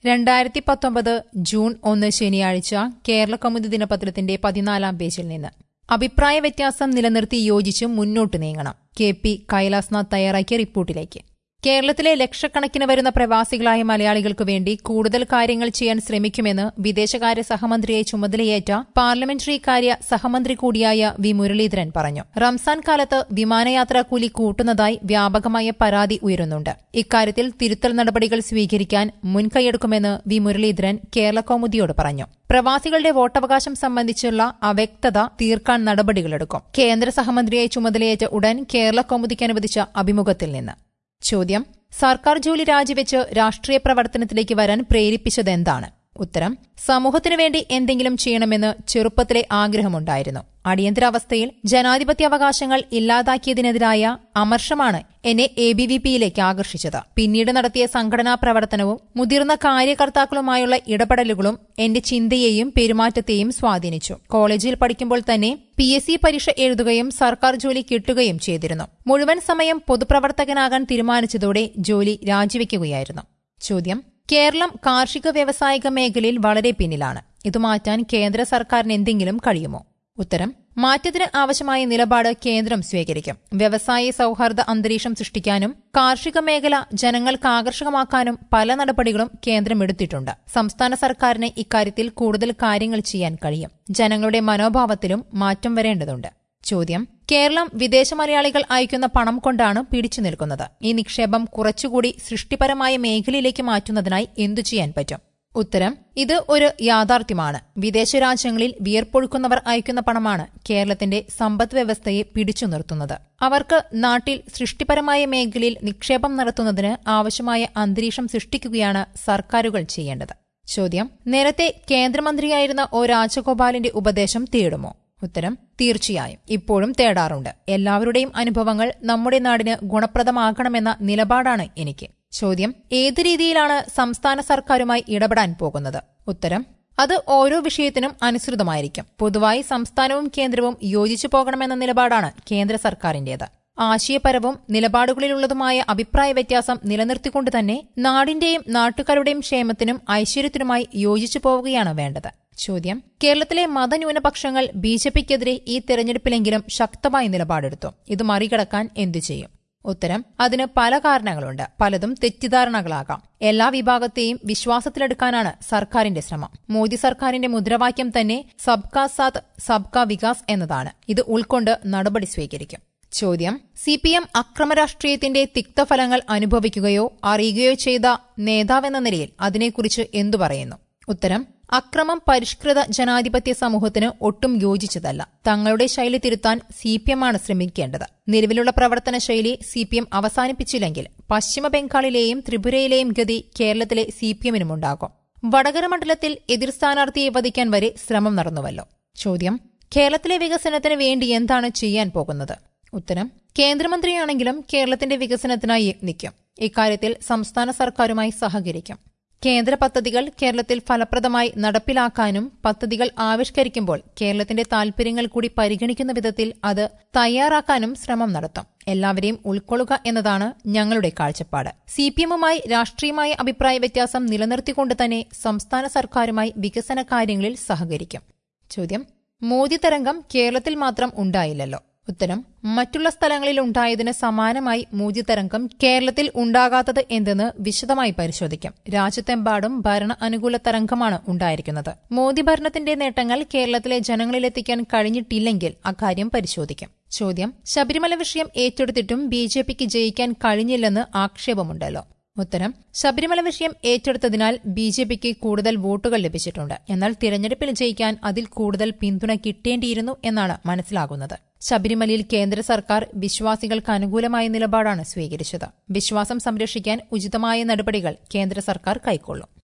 രണ്ടായിരത്തി പത്തൊമ്പത് ജൂൺ ഒന്ന് ശനിയാഴ്ച കേരള കൗമുദി ദിനപത്രത്തിന്റെ പതിനാലാം പേജിൽ നിന്ന് അഭിപ്രായ വ്യത്യാസം നിലനിർത്തി യോജിച്ച് മുന്നോട്ട് നീങ്ങണം കെ പി കൈലാസ്നാഥ് തയ്യാറാക്കിയ റിപ്പോർട്ടിലേക്ക് കേരളത്തിലെ ലക്ഷക്കണക്കിന് വരുന്ന പ്രവാസികളായ മലയാളികൾക്ക് വേണ്ടി കൂടുതൽ കാര്യങ്ങൾ ചെയ്യാൻ ശ്രമിക്കുമെന്ന് വിദേശകാര്യ സഹമന്ത്രിയെ ചുമതലയേറ്റ പാർലമെന്ററി കാര്യ സഹമന്ത്രി കൂടിയായ വി മുരളീധരൻ പറഞ്ഞു റംസാൻ കാലത്ത് വിമാനയാത്രാ കൂലി കൂട്ടുന്നതായി വ്യാപകമായ പരാതി ഉയരുന്നുണ്ട് ഇക്കാര്യത്തിൽ തിരുത്തൽ നടപടികൾ സ്വീകരിക്കാൻ മുൻകൈയെടുക്കുമെന്ന് വി മുരളീധരൻ കേരള കൌമുദിയോട് പറഞ്ഞു പ്രവാസികളുടെ വോട്ടവകാശം സംബന്ധിച്ചുള്ള അവ്യക്തത തീർക്കാൻ നടപടികളെടുക്കും കേന്ദ്ര സഹമന്ത്രിയായി ചുമതലയേറ്റ ഉടൻ കേരള കൌമുദിക്ക് അനുവദിച്ച അഭിമുഖത്തിൽ നിന്ന് ചോദ്യം സർക്കാർ ജോലി രാജിവെച്ച് രാഷ്ട്രീയ പ്രവർത്തനത്തിലേക്ക് വരാൻ പ്രേരിപ്പിച്ചതെന്താണ് ഉത്തരം സമൂഹത്തിനു വേണ്ടി എന്തെങ്കിലും ചെയ്യണമെന്ന് ചെറുപ്പത്തിലെ ആഗ്രഹമുണ്ടായിരുന്നു അടിയന്തരാവസ്ഥയിൽ ജനാധിപത്യാവകാശങ്ങൾ ഇല്ലാതാക്കിയതിനെതിരായ അമർഷമാണ് എന്നെ എ ബി വി പിയിലേക്ക് ആകർഷിച്ചത് പിന്നീട് നടത്തിയ സംഘടനാ പ്രവർത്തനവും മുതിർന്ന കാര്യകർത്താക്കളുമായുള്ള ഇടപെടലുകളും എന്റെ ചിന്തയെയും പെരുമാറ്റത്തെയും സ്വാധീനിച്ചു കോളേജിൽ പഠിക്കുമ്പോൾ തന്നെ പി എസ് സി പരീക്ഷ എഴുതുകയും സർക്കാർ ജോലി കിട്ടുകയും ചെയ്തിരുന്നു മുഴുവൻ സമയം പൊതുപ്രവർത്തകനാകാൻ തീരുമാനിച്ചതോടെ ജോലി രാജിവെക്കുകയായിരുന്നു ചോദ്യം കേരളം കാർഷിക വ്യാവസായിക മേഖലയിൽ വളരെ പിന്നിലാണ് ഇത് മാറ്റാൻ കേന്ദ്ര സർക്കാരിന് എന്തെങ്കിലും കഴിയുമോ ഉത്തരം മാറ്റത്തിന് ആവശ്യമായ നിലപാട് കേന്ദ്രം സ്വീകരിക്കും വ്യവസായ സൌഹാർദ്ദ അന്തരീക്ഷം സൃഷ്ടിക്കാനും കാർഷിക മേഖല ജനങ്ങൾക്ക് ആകർഷകമാക്കാനും പല നടപടികളും കേന്ദ്രം എടുത്തിട്ടുണ്ട് സംസ്ഥാന സർക്കാരിന് ഇക്കാര്യത്തിൽ കൂടുതൽ കാര്യങ്ങൾ ചെയ്യാൻ കഴിയും ജനങ്ങളുടെ മനോഭാവത്തിലും മാറ്റം വരേണ്ടതുണ്ട് ചോദ്യം കേരളം വിദേശ മലയാളികൾ അയക്കുന്ന പണം കൊണ്ടാണ് പിടിച്ചു നിൽക്കുന്നത് ഈ നിക്ഷേപം കുറച്ചുകൂടി സൃഷ്ടിപരമായ മേഖലയിലേക്ക് മാറ്റുന്നതിനായി എന്തു ചെയ്യാൻ പറ്റും ഉത്തരം ഇത് ഒരു യാഥാർത്ഥ്യമാണ് വിദേശ രാജ്യങ്ങളിൽ വിയർപ്പൊഴുക്കുന്നവർ അയക്കുന്ന പണമാണ് കേരളത്തിന്റെ സമ്പദ് വ്യവസ്ഥയെ പിടിച്ചു നിർത്തുന്നത് അവർക്ക് നാട്ടിൽ സൃഷ്ടിപരമായ മേഖലയിൽ നിക്ഷേപം നടത്തുന്നതിന് ആവശ്യമായ അന്തരീക്ഷം സൃഷ്ടിക്കുകയാണ് സർക്കാരുകൾ ചെയ്യേണ്ടത് ചോദ്യം നേരത്തെ കേന്ദ്രമന്ത്രിയായിരുന്ന ഒ രാജഗോപാലിന്റെ ഉപദേശം തേടുമോ ഉത്തരം തീർച്ചയായും ഇപ്പോഴും തേടാറുണ്ട് എല്ലാവരുടെയും അനുഭവങ്ങൾ നമ്മുടെ നാടിന് ഗുണപ്രദമാകണമെന്ന നിലപാടാണ് എനിക്ക് ചോദ്യം ഏത് രീതിയിലാണ് സംസ്ഥാന സർക്കാരുമായി ഇടപെടാൻ പോകുന്നത് ഉത്തരം അത് ഓരോ വിഷയത്തിനും അനുസൃതമായിരിക്കും പൊതുവായി സംസ്ഥാനവും കേന്ദ്രവും യോജിച്ചു പോകണമെന്ന നിലപാടാണ് കേന്ദ്ര സർക്കാരിന്റേത് ആശയപരവും നിലപാടുകളിലുള്ളതുമായ അഭിപ്രായ വ്യത്യാസം നിലനിർത്തിക്കൊണ്ട് തന്നെ നാടിന്റെയും നാട്ടുകാരുടെയും ക്ഷേമത്തിനും ഐശ്വര്യത്തിനുമായി യോജിച്ചു പോവുകയാണ് വേണ്ടത് ചോദ്യം കേരളത്തിലെ മതന്യൂനപക്ഷങ്ങൾ ബി ജെ പിക്കെതിരെ ഈ തെരഞ്ഞെടുപ്പിലെങ്കിലും ശക്തമായ നിലപാടെടുത്തു ഇത് മറികടക്കാൻ എന്തു ചെയ്യും ഉത്തരം അതിന് പല കാരണങ്ങളുണ്ട് പലതും തെറ്റിദ്ധാരണകളാകാം എല്ലാ വിഭാഗത്തെയും വിശ്വാസത്തിലെടുക്കാനാണ് സർക്കാരിന്റെ ശ്രമം മോദി സർക്കാരിന്റെ മുദ്രാവാക്യം തന്നെ സബ്കാ സാത്ത് സബ്കാ വികാസ് എന്നതാണ് ഇത് ഉൾക്കൊണ്ട് നടപടി സ്വീകരിക്കും ചോദ്യം സി പി എം അക്രമരാഷ്ട്രീയത്തിന്റെ തിക്തഫലങ്ങൾ അനുഭവിക്കുകയോ അറിയുകയോ ചെയ്ത നേതാവെന്ന നിലയിൽ അതിനെക്കുറിച്ച് എന്തു പറയുന്നു ഉത്തരം അക്രമം പരിഷ്കൃത ജനാധിപത്യ സമൂഹത്തിന് ഒട്ടും യോജിച്ചതല്ല തങ്ങളുടെ ശൈലി തിരുത്താൻ സി പി എമ്മാണ് ശ്രമിക്കേണ്ടത് നിലവിലുള്ള പ്രവർത്തന ശൈലി സി പി എം അവസാനിപ്പിച്ചില്ലെങ്കിൽ പശ്ചിമ ബംഗാളിലെയും ത്രിപുരയിലെയും ഗതി കേരളത്തിലെ സി പി എമ്മിനുമുണ്ടാകും വടകര മണ്ഡലത്തിൽ എതിർ സ്ഥാനാർത്ഥിയെ വധിക്കാൻ വരെ ശ്രമം നടന്നുവല്ലോ ചോദ്യം കേരളത്തിലെ വികസനത്തിന് വേണ്ടി എന്താണ് ചെയ്യാൻ പോകുന്നത് ഉത്തരം കേന്ദ്രമന്ത്രിയാണെങ്കിലും കേരളത്തിന്റെ വികസനത്തിനായി യത്നിക്കും ഇക്കാര്യത്തിൽ സംസ്ഥാന സർക്കാരുമായി സഹകരിക്കും കേന്ദ്ര പദ്ധതികൾ കേരളത്തിൽ ഫലപ്രദമായി നടപ്പിലാക്കാനും പദ്ധതികൾ ആവിഷ്കരിക്കുമ്പോൾ കേരളത്തിന്റെ താൽപര്യങ്ങൾ കൂടി പരിഗണിക്കുന്ന വിധത്തിൽ അത് തയ്യാറാക്കാനും ശ്രമം നടത്തും എല്ലാവരെയും ഉൾക്കൊള്ളുക എന്നതാണ് ഞങ്ങളുടെ കാഴ്ചപ്പാട് സി പി എമ്മുമായി രാഷ്ട്രീയമായ അഭിപ്രായ വ്യത്യാസം നിലനിർത്തിക്കൊണ്ട് തന്നെ സംസ്ഥാന സർക്കാരുമായി വികസന കാര്യങ്ങളിൽ സഹകരിക്കും ചോദ്യം മോദി തരംഗം കേരളത്തിൽ മാത്രം ഉണ്ടായില്ലല്ലോ ഉത്തരം മറ്റുള്ള സ്ഥലങ്ങളിൽ ഉണ്ടായതിന് സമാനമായി മോദി തരംഗം കേരളത്തിൽ ഉണ്ടാകാത്തത് എന്തെന്ന് വിശദമായി പരിശോധിക്കും രാജ്യത്തെമ്പാടും ഭരണ അനുകൂല തരംഗമാണ് ഉണ്ടായിരിക്കുന്നത് മോദി ഭരണത്തിന്റെ നേട്ടങ്ങൾ കേരളത്തിലെ ജനങ്ങളിലെത്തിക്കാൻ കഴിഞ്ഞിട്ടില്ലെങ്കിൽ അക്കാര്യം പരിശോധിക്കും ചോദ്യം ശബരിമല വിഷയം ഏറ്റെടുത്തിട്ടും ബി ജെ പിക്ക് ജയിക്കാൻ കഴിഞ്ഞില്ലെന്ന് ആക്ഷേപമുണ്ടല്ലോ ഉത്തരം ശബരിമല വിഷയം ഏറ്റെടുത്തതിനാൽ ബി ജെ പിക്ക് കൂടുതൽ വോട്ടുകൾ ലഭിച്ചിട്ടുണ്ട് എന്നാൽ തിരഞ്ഞെടുപ്പിൽ ജയിക്കാൻ അതിൽ കൂടുതൽ പിന്തുണ കിട്ടേണ്ടിയിരുന്നു എന്നാണ് മനസ്സിലാകുന്നത് ശബരിമലയിൽ കേന്ദ്ര സർക്കാർ വിശ്വാസികൾക്ക് അനുകൂലമായ നിലപാടാണ് സ്വീകരിച്ചത് വിശ്വാസം സംരക്ഷിക്കാൻ ഉചിതമായ നടപടികൾ കേന്ദ്ര സർക്കാർ കൈക്കൊള്ളും